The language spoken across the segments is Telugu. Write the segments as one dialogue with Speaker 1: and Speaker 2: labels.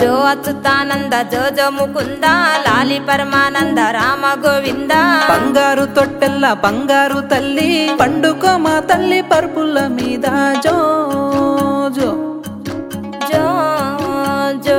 Speaker 1: జో అచ్యుతానంద జో జో ముకుంద లాలి పరమానంద రామ గోవింద
Speaker 2: బంగారు తొట్టెల్ల బంగారు తల్లి పండుకో మా తల్లి పరుపుల మీద జో జో
Speaker 1: జో జో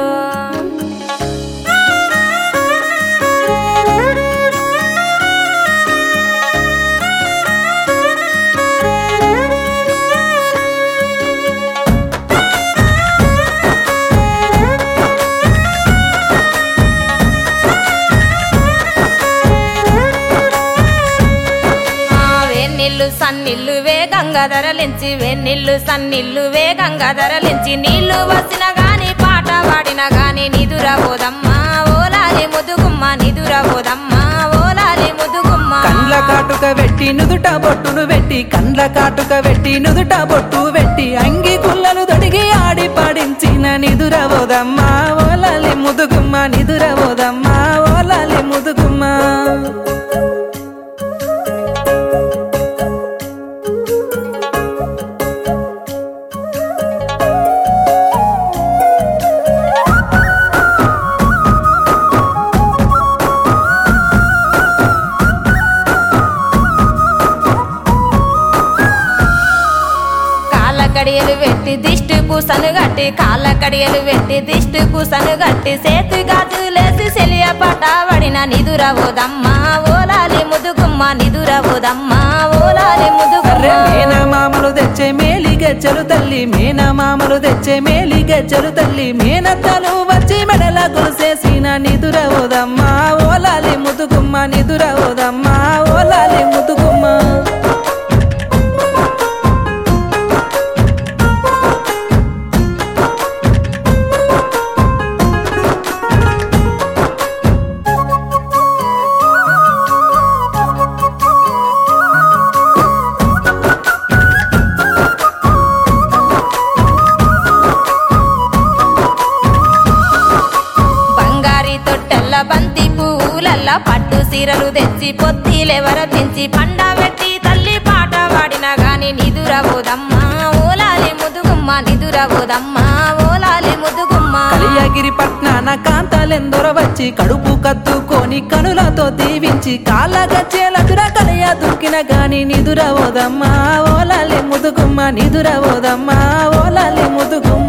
Speaker 1: ఆ వేనిల్లు సన్నిల్లు వేగంగా ధరలించి వెన్నీళ్ళు సన్నిల్లు వేగంగా ధరలించి నీళ్లు వచ్చిన గాని పాట పాడిన గాని నిదురబోదమ్మా ఓలాలి ముదుగుమ్మ నిదురబోదమ్మా ఓలాలి ముదుగుమ్మ
Speaker 2: కండ్ల కాటుక వెట్టి నుదుట బొట్టును వెట్టి కండ్ల కాటుక వెట్టి నుదుట బొట్టు వెట్టి అంగి గుల్లలు దొడిగి ఆడి పాడించిన నిదురవోదమ్మా ఓలాలి ముదుగుమ్మ నిదురవోదమ్మా ఓలాలి ముదుగుమ్మ
Speaker 1: కాళ్ళ కడియలు పెట్టి దిష్టి పూసను గట్టి కాళ్ళ కడియలు పెట్టి దిష్టి పూసను గట్టి చేతి గాజులేసి సెలియ పాట పడిన నిదురవోదమ్మా ఓలాలి ముదుగుమ్మ నిదురవోదమ్మా ఓలాలి
Speaker 2: అరే
Speaker 1: ముదుగుమ్మ
Speaker 2: మేన మామలు తెచ్చే మేలి గజ్జలు తల్లి మేన మామలు తెచ్చే మేలి గజ్జలు తల్లి మేనత్తలు వచ్చి మెడల గొలుసేసిన నిదురవోదమ్మా ఓలాలి ముదుగుమ్మ నిదురవోదమ్మా ఓలాలి ముదుగుమ్మ
Speaker 1: బంగారి తొట్టెల్ల బంతి పువ్వులల్ల పట్టు సీరలు తెచ్చి పొత్తిలెవర పెంచి పండ పెట్టి తల్లి పాట పాడిన గాని నిదురబోదమ్మా ఓలాలి ముదుగుమ్మ నిదురబోదమ్మా ఓలాలి ముదుగుమ్మ
Speaker 2: కలియగిరి పట్నాన కాంతాలెందొర వచ్చి కడుపు కత్తుకొని కనులతో దీవించి కాళ్ళ గచ్చేలదుర కలియ దుక్కిన గాని నిదురవోదమ్మా ఓలాలి ముదుగుమ్మ నిదురవోదమ్మా ఓలాలి ముదుగుమ్మ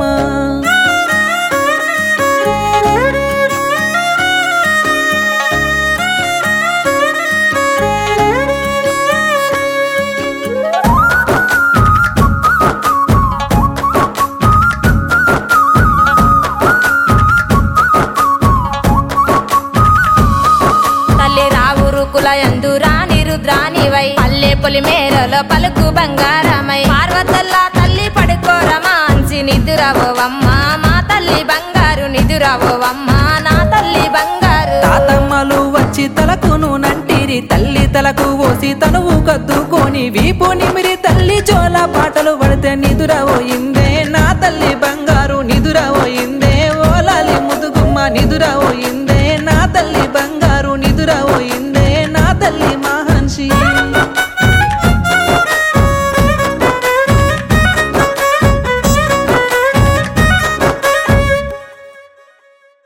Speaker 1: తల్లి రావురు కులయందు రాణి రుద్రానివై పల్లె పొలి మేరలో పలుకు బంగారమై పార్వతల్లా తల్లి పడుకోరమా అంచి నిదురవోవమ్మా మా తల్లి బంగారు నిదురవోవమ్మా నా తల్లి బంగారు
Speaker 2: తాతమ్మలు వచ్చి తలకు నంటిరి తల్లి తలకు ఓసి తనువు కద్దుకొని వీపు నిమిరి తల్లి జోల పాటలు